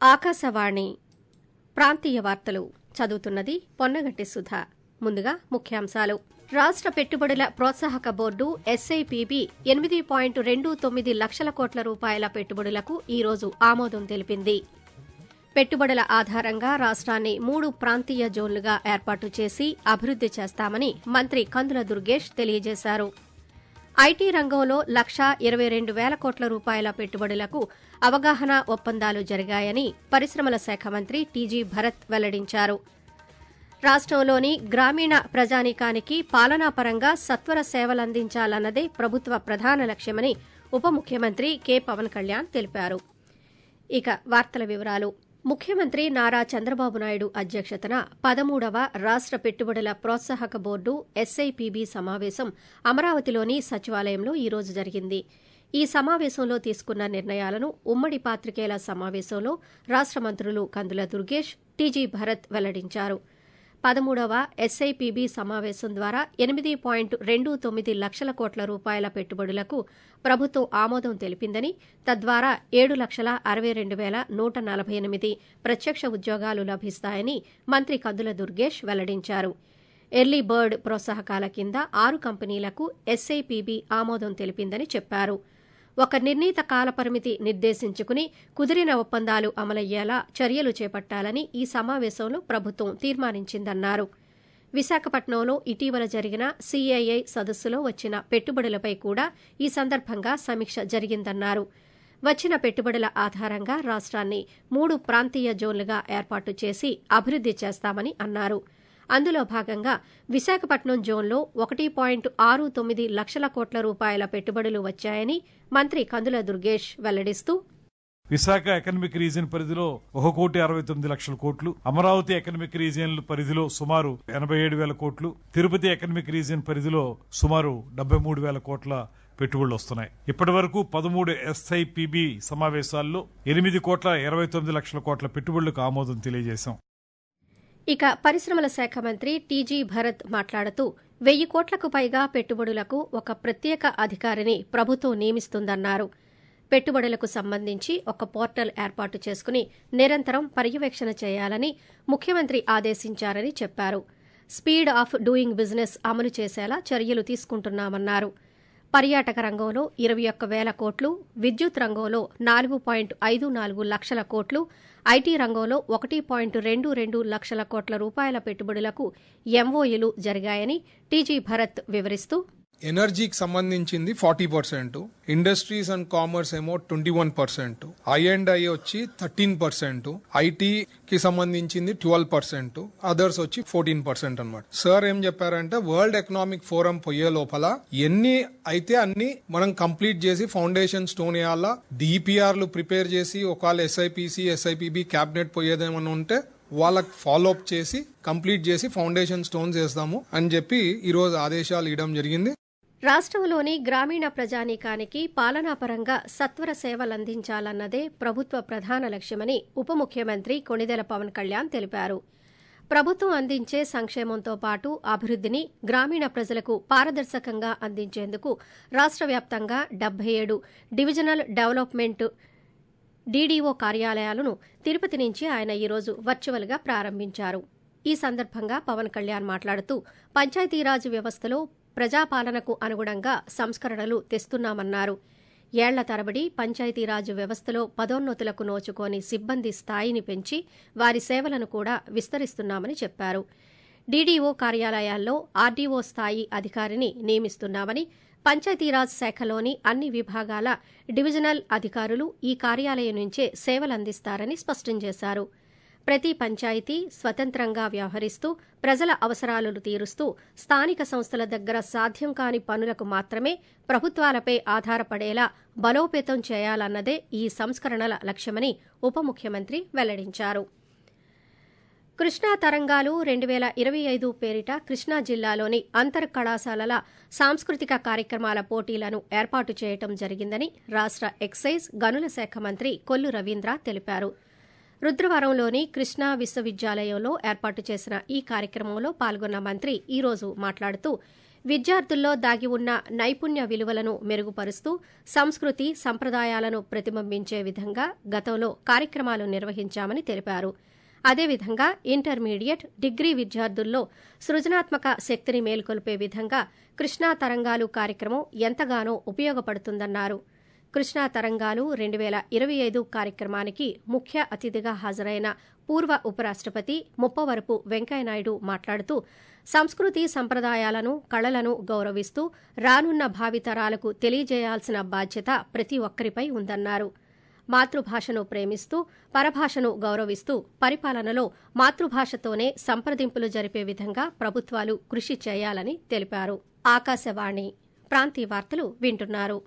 ఆకాశవాణి ప్రాంతీయ వార్తలు చదువుతున్నది పొన్నగంటి సుధ ముందుగా ముఖ్యాంశాలు రాష్ట పెట్టుబడుల ప్రోత్సాహక బోర్డు ఎస్ఐపిబి ఎనిమిది పాయింట్ రెండు తొమ్మిది లక్షల కోట్ల రూపాయల పెట్టుబడులకు ఈ రోజు ఆమోదం తెలిపింది పెట్టుబడుల ఆధారంగా రాష్ట్రాన్ని మూడు ప్రాంతీయ జోన్లుగా ఏర్పాటు చేసి అభివృద్ది చేస్తామని మంత్రి కందుల దుర్గేష్ తెలియజేశారు ఐటీ రంగంలో లక్షా ఇరవై రెండు వేల కోట్ల రూపాయల పెట్టుబడులకు అవగాహన ఒప్పందాలు జరిగాయని పరిశ్రమల శాఖ మంత్రి టీజీ భరత్ వెల్లడించారు రాష్టంలోని గ్రామీణ ప్రజానీకానికి పాలనాపరంగా సత్వర సేవలందించాలన్నదే ప్రభుత్వ ప్రధాన లక్ష్యమని ఉప ముఖ్యమంత్రి కె పవన్ కళ్యాణ్ తెలిపారు ఇక వార్తల వివరాలు ముఖ్యమంత్రి నారా చంద్రబాబు నాయుడు అధ్యక్షతన పదమూడవ రాష్ట పెట్టుబడుల ప్రోత్సాహక బోర్డు ఎస్ఐపిబి సమావేశం అమరావతిలోని సచివాలయంలో ఈ రోజు జరిగింది ఈ సమావేశంలో తీసుకున్న నిర్ణయాలను ఉమ్మడి పాత్రికేయుల సమావేశంలో రాష్ట మంత్రులు కందుల దుర్గేష్ టీజీ భరత్ వెల్లడించారు పదమూడవ ఎస్ఐపిబి సమావేశం ద్వారా ఎనిమిది పాయింట్ రెండు తొమ్మిది లక్షల కోట్ల రూపాయల పెట్టుబడులకు ప్రభుత్వం ఆమోదం తెలిపిందని తద్వారా ఏడు లక్షల అరవై రెండు వేల నూట నలభై ఎనిమిది ప్రత్యక్ష ఉద్యోగాలు లభిస్తాయని మంత్రి కందుల దుర్గేష్ వెల్లడించారు ఎర్లీ బర్డ్ ప్రోత్సాహకాల కింద ఆరు కంపెనీలకు ఎస్ఐపిబి ఆమోదం తెలిపిందని చెప్పారు ఒక నిర్ణీత కాలపరిమితి నిర్దేశించుకుని కుదిరిన ఒప్పందాలు అమలయ్యేలా చర్యలు చేపట్టాలని ఈ సమావేశంలో ప్రభుత్వం తీర్మానించిందన్నారు విశాఖపట్నంలో ఇటీవల జరిగిన సీఐఐ సదస్సులో వచ్చిన పెట్టుబడులపై కూడా ఈ సందర్భంగా సమీక్ష జరిగిందన్నారు వచ్చిన పెట్టుబడుల ఆధారంగా రాష్ట్రాన్ని మూడు ప్రాంతీయ జోన్లుగా ఏర్పాటు చేసి అభివృద్ది చేస్తామని అన్నారు అందులో భాగంగా విశాఖపట్నం జోన్లో ఒకటి పాయింట్ ఆరు తొమ్మిది లక్షల కోట్ల రూపాయల పెట్టుబడులు వచ్చాయని మంత్రి కందుల దుర్గేష్ వెల్లడిస్తూ విశాఖ ఎకనమిక్ రీజియన్ పరిధిలో ఒక కోటి అరవై తొమ్మిది లక్షల కోట్లు అమరావతి ఎకనమిక్ రీజియన్ పరిధిలో సుమారు ఎనభై ఏడు వేల కోట్లు తిరుపతి ఎకనమిక్ రీజియన్ పరిధిలో సుమారు డెబ్బై మూడు వేల కోట్ల పెట్టుబడులు వస్తున్నాయి ఇప్పటి వరకు పదమూడు ఎస్ఐపిబి సమావేశాల్లో ఎనిమిది కోట్ల ఇరవై తొమ్మిది లక్షల కోట్ల పెట్టుబడులకు ఆమోదం తెలియజేశాం ఇక పరిశ్రమల శాఖ మంత్రి టీజీ భరత్ మాట్లాడుతూ వెయ్యి కోట్లకు పైగా పెట్టుబడులకు ఒక ప్రత్యేక అధికారిని ప్రభుత్వం నియమిస్తుందన్నారు పెట్టుబడులకు సంబంధించి ఒక పోర్టల్ ఏర్పాటు చేసుకుని నిరంతరం పర్యవేక్షణ చేయాలని ముఖ్యమంత్రి ఆదేశించారని చెప్పారు స్పీడ్ ఆఫ్ డూయింగ్ బిజినెస్ అమలు చేసేలా చర్యలు తీసుకుంటున్నామన్నారు పర్యాటక రంగంలో ఇరవై ఒక్క వేల కోట్లు విద్యుత్ రంగంలో నాలుగు పాయింట్ ఐదు నాలుగు లక్షల కోట్లు ఐటీ రంగంలో ఒకటి పాయింట్ రెండు రెండు లక్షల కోట్ల రూపాయల పెట్టుబడులకు ఎంఓయూలు జరిగాయని టీజీ భరత్ వివరిస్తూ ఎనర్జీకి సంబంధించింది forty percent industries and commerce ఏమో twenty one percent I and I వచ్చి థర్టీన్ పర్సెంట్ ఐటీకి సంబంధించింది ట్వెల్వ్ పర్సెంట్ అదర్స్ వచ్చి ఫోర్టీన్ పర్సెంట్ అనమాట సార్ ఏం చెప్పారంటే వరల్డ్ ఎకనామిక్ ఫోరం పోయే లోపల ఎన్ని అయితే అన్ని మనం కంప్లీట్ చేసి ఫౌండేషన్ స్టోన్ వేయాలా డిపిఆర్లు ప్రిపేర్ చేసి ఒకవేళ ఎస్ఐపిసి ఎస్ఐపిబి క్యాబినెట్ పోయేదేమన్నా ఉంటే వాళ్ళకి ఫాలో అప్ చేసి కంప్లీట్ చేసి ఫౌండేషన్ స్టోన్స్ వేస్తాము అని చెప్పి ఈరోజు ఆదేశాలు ఇవ్వడం జరిగింది రాష్ట్రంలోని గ్రామీణ ప్రజానీకానికి పాలనాపరంగా సత్వర సేవలందించాలన్నదే ప్రభుత్వ ప్రధాన లక్ష్యమని ఉప ముఖ్యమంత్రి కొణిదెల పవన్ కళ్యాణ్ తెలిపారు ప్రభుత్వం అందించే సంక్షేమంతో పాటు అభివృద్దిని గ్రామీణ ప్రజలకు పారదర్శకంగా అందించేందుకు రాష్ట్ర వ్యాప్తంగా డెబ్బై ఏడు డివిజనల్ డెవలప్మెంట్ డీడీఓ కార్యాలయాలను తిరుపతి నుంచి ఆయన ఈరోజు వర్చువల్గా ప్రారంభించారు ఈ సందర్భంగా పవన్ కళ్యాణ్ మాట్లాడుతూ పంచాయతీరాజ్ వ్యవస్థలో ప్రజాపాలనకు అనుగుణంగా సంస్కరణలు తెస్తున్నామన్నారు ఏళ్ల తరబడి పంచాయతీరాజ్ వ్యవస్థలో పదోన్నతులకు నోచుకోని సిబ్బంది స్థాయిని పెంచి వారి సేవలను కూడా విస్తరిస్తున్నామని చెప్పారు డీడీఓ కార్యాలయాల్లో ఆర్డీఓ స్థాయి అధికారిని నియమిస్తున్నామని పంచాయతీరాజ్ శాఖలోని అన్ని విభాగాల డివిజనల్ అధికారులు ఈ కార్యాలయం నుంచే సేవలందిస్తారని స్పష్టం చేశారు ప్రతి పంచాయతీ స్వతంత్రంగా వ్యవహరిస్తూ ప్రజల అవసరాలను తీరుస్తూ స్థానిక సంస్థల దగ్గర సాధ్యం కాని పనులకు మాత్రమే ప్రభుత్వాలపై ఆధారపడేలా బలోపేతం చేయాలన్నదే ఈ సంస్కరణల లక్ష్యమని ఉప ముఖ్యమంత్రి వెల్లడించారు కృష్ణా తరంగాలు రెండు వేల ఇరవై ఐదు పేరిట కృష్ణా జిల్లాలోని అంతర్ కళాశాలల సాంస్కృతిక కార్యక్రమాల పోటీలను ఏర్పాటు చేయడం జరిగిందని రాష్ట ఎక్సైజ్ గనుల శాఖ మంత్రి కొల్లు రవీంద్ర తెలిపారు రుద్రవరంలోని కృష్ణా విశ్వవిద్యాలయంలో ఏర్పాటు చేసిన ఈ కార్యక్రమంలో పాల్గొన్న మంత్రి ఈ రోజు మాట్లాడుతూ విద్యార్థుల్లో దాగి ఉన్న నైపుణ్య విలువలను మెరుగుపరుస్తూ సంస్కృతి సంప్రదాయాలను ప్రతిబింబించే విధంగా గతంలో కార్యక్రమాలు నిర్వహించామని తెలిపారు అదేవిధంగా ఇంటర్మీడియట్ డిగ్రీ విద్యార్థుల్లో సృజనాత్మక శక్తిని మేల్కొల్పే విధంగా కృష్ణా తరంగాలు కార్యక్రమం ఎంతగానో ఉపయోగపడుతుందన్నారు కృష్ణా తరంగాలు రెండు వేల ఇరవై ఐదు కార్యక్రమానికి ముఖ్య అతిథిగా హాజరైన పూర్వ ఉపరాష్టపతి ముప్పవరపు వెంకయ్యనాయుడు మాట్లాడుతూ సంస్కృతి సంప్రదాయాలను కళలను గౌరవిస్తూ రానున్న భావితరాలకు తెలియజేయాల్సిన బాధ్యత ప్రతి ఒక్కరిపై ఉందన్నారు మాతృభాషను ప్రేమిస్తూ పరభాషను గౌరవిస్తూ పరిపాలనలో మాతృభాషతోనే సంప్రదింపులు జరిపే విధంగా ప్రభుత్వాలు కృషి చేయాలని తెలిపారు ఆకాశవాణి ప్రాంతీయ వార్తలు వింటున్నారు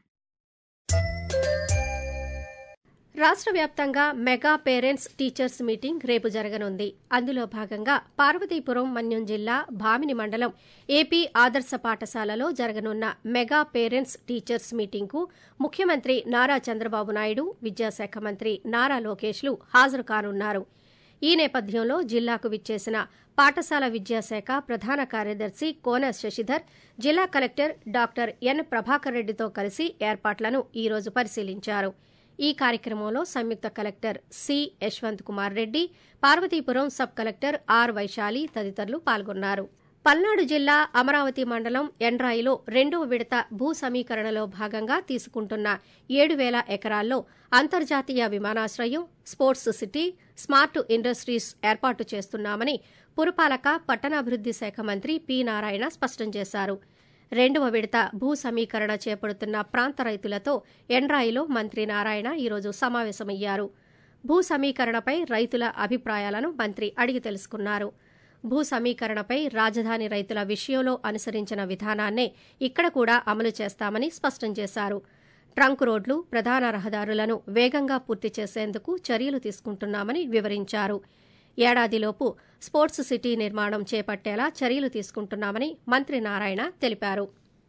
రాష్ట్ర వ్యాప్తంగా మెగా పేరెంట్స్ టీచర్స్ మీటింగ్ రేపు జరగనుంది అందులో భాగంగా పార్వతీపురం మన్యం జిల్లా భామిని మండలం ఏపీ ఆదర్శ పాఠశాలలో జరగనున్న మెగా పేరెంట్స్ టీచర్స్ మీటింగ్కు ముఖ్యమంత్రి నారా చంద్రబాబు నాయుడు విద్యాశాఖ మంత్రి నారా లోకేష్లు హాజరు కానున్నారు ఈ నేపథ్యంలో జిల్లాకు విచ్చేసిన పాఠశాల విద్యాశాఖ ప్రధాన కార్యదర్శి కోన శశిధర్ జిల్లా కలెక్టర్ డాక్టర్ ఎన్ ప్రభాకర్ రెడ్డితో కలిసి ఏర్పాట్లను ఈ రోజు పరిశీలించారు ఈ కార్యక్రమంలో సంయుక్త collector C Yashwant Kumar Reddy Parvathipuram sub collector R Vaishali తదితరులు పాల్గొన్నారు పల్నాడు జిల్లా అమరావతి మండలం ఎండ్రాయిలో రెండవ విడత భూ సమీకరణలో భాగంగా తీసుకుంటున్న ఏడు వేల ఎకరాల్లో అంతర్జాతీయ విమానాశ్రయం స్పోర్ట్స్ సిటీ స్మార్ట్ ఇండస్ట్రీస్ ఏర్పాటు చేస్తున్నామని పురపాలక పట్టణాభివృద్ది శాఖ మంత్రి పి నారాయణ స్పష్టం చేశారు రెండవ విడత భూ సమీకరణ చేపడుతున్న ప్రాంత రైతులతో ఎండ్రాయిలో మంత్రి నారాయణ ఈరోజు సమావేశమయ్యారు భూ సమీకరణపై రైతుల అభిప్రాయాలను మంత్రి అడిగి తెలుసుకున్నారు భూ సమీకరణపై రాజధాని రైతుల విషయంలో అనుసరించిన విధానాన్నే ఇక్కడ కూడా అమలు చేస్తామని స్పష్టం చేశారు ట్రంక్ రోడ్లు ప్రధాన రహదారులను వేగంగా పూర్తి చేసేందుకు చర్యలు తీసుకుంటున్నామని వివరించారు ఏడాదిలోపు స్పోర్ట్స్ సిటీ నిర్మాణం చేపట్టేలా చర్యలు తీసుకుంటున్నామని మంత్రి నారాయణ తెలిపారు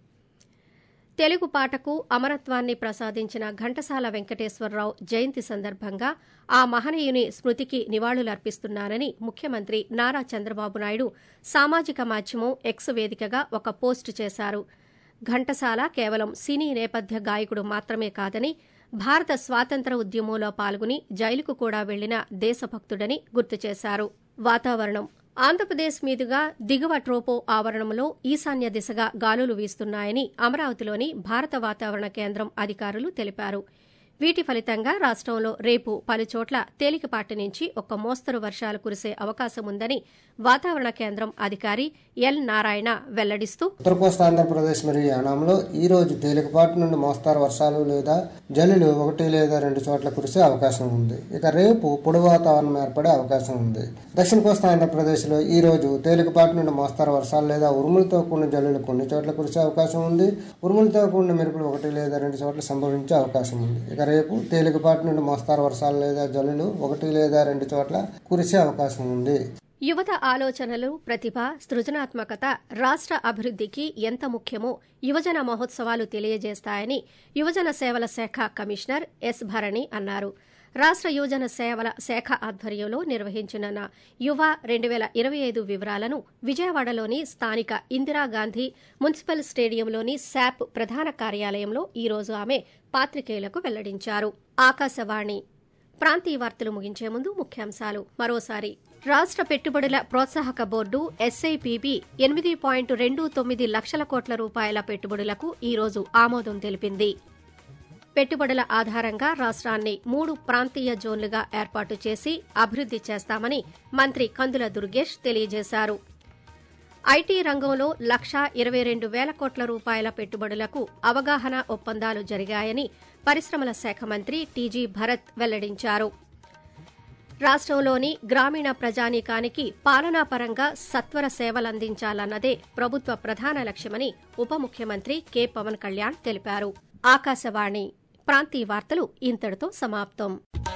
తెలుగు పాటకు అమరత్వాన్ని ప్రసాదించిన ఘంటసాల వెంకటేశ్వరరావు జయంతి సందర్భంగా ఆ మహనీయుని స్మృతికి నివాళులర్పిస్తున్నానని ముఖ్యమంత్రి నారా చంద్రబాబు నాయుడు సామాజిక మాధ్యమం ఎక్స్ వేదికగా ఒక పోస్టు చేశారు ఘంటసాల కేవలం సినీ నేపథ్య గాయకుడు మాత్రమే కాదని భారత స్వాతంత్ర ఉద్యమంలో పాల్గొని జైలుకు కూడా వెళ్లిన దేశభక్తుడని గుర్తు చేశారు వాతావరణం ఆంధ్రప్రదేశ్ మీదుగా దిగువ ట్రోపో ఆవరణంలో ఈశాన్య దిశగా గాలులు వీస్తున్నాయని అమరావతిలోని భారత వాతావరణ కేంద్రం అధికారులు తెలిపారు వీటి ఫలితంగా రాష్టంలో రేపు పలుచోట్ల తేలికపాటి నుంచి ఒక మోస్తరు వర్షాలు కురిసే అవకాశం ఉందని వాతావరణ కేంద్రం అధికారి ఎల్ నారాయణ వెల్లడిస్తూ ఉత్తర కోస్తా ఆంధ్రప్రదేశ్ మరియు యానాంలో ఈ రోజు తేలికపాటి నుండి మోస్తారు వర్షాలు లేదా జల్లులు ఒకటి లేదా రెండు చోట్ల కురిసే అవకాశం ఉంది ఇక రేపు పొడి వాతావరణం ఏర్పడే అవకాశం ఉంది దక్షిణ కోస్తా ఆంధ్రప్రదేశ్లో ఈ రోజు తేలికపాటి నుండి మోస్తారు వర్షాలు లేదా ఉరుములతో కూడిన జల్లులు కొన్ని చోట్ల కురిసే అవకాశం ఉంది ఉరుములతో కూడిన మెరుపులు ఒకటి లేదా రెండు చోట్ల సంభవించే అవకాశం ఉంది ఇక రేపు తేలికపాటి నుండి మోస్తారు వర్షాలు లేదా జల్లులు ఒకటి లేదా రెండు చోట్ల కురిసే అవకాశం ఉంది యువత ఆలోచనలు ప్రతిభ సృజనాత్మకత రాష్ట్ర అభివృద్ధికి ఎంత ముఖ్యమో యువజన మహోత్సవాలు తెలియజేస్తాయని యువజన సేవల శాఖ కమిషనర్ ఎస్ భరణి అన్నారు రాష్ట్ర యువజన సేవల శాఖ ఆధ్వర్యంలో నిర్వహించిన యువ రెండు వేల ఇరవై ఐదు వివరాలను విజయవాడలోని స్థానిక ఇందిరాగాంధీ మున్సిపల్ స్టేడియంలోని శాప్ ప్రధాన కార్యాలయంలో ఈ రోజు ఆమె పాత్రికేయులకు వెల్లడించారు ఆకాశవాణి ప్రాంతీయ వార్తలు ముగించే ముందు ముఖ్యాంశాలు మరోసారి రాష్ట్ర పెట్టుబడుల ప్రోత్సాహక బోర్డు ఎస్ఐపిబి ఎనిమిది పాయింట్ రెండు తొమ్మిది లక్షల కోట్ల రూపాయల పెట్టుబడులకు ఈ రోజు ఆమోదం తెలిపింది పెట్టుబడుల ఆధారంగా రాష్ట్రాన్ని మూడు ప్రాంతీయ జోన్లుగా ఏర్పాటు చేసి అభివృద్ది చేస్తామని మంత్రి కందుల దుర్గేష్ తెలియజేశారు ఐటీ రంగంలో లక్షా ఇరవై రెండు వేల కోట్ల రూపాయల పెట్టుబడులకు అవగాహన ఒప్పందాలు జరిగాయని పరిశ్రమల శాఖ మంత్రి టీజీ భరత్ వెల్లడించారు రాష్ట్రంలోని గ్రామీణ ప్రజానీకానికి పాలనాపరంగా సత్వర సేవలందించాలన్నదే ప్రభుత్వ ప్రధాన లక్ష్యమని ఉప ముఖ్యమంత్రి కె పవన్ కళ్యాణ్ తెలిపారు ఆకాశవాణి ప్రాంతీయ వార్తలు ఇంతటితో సమాప్తం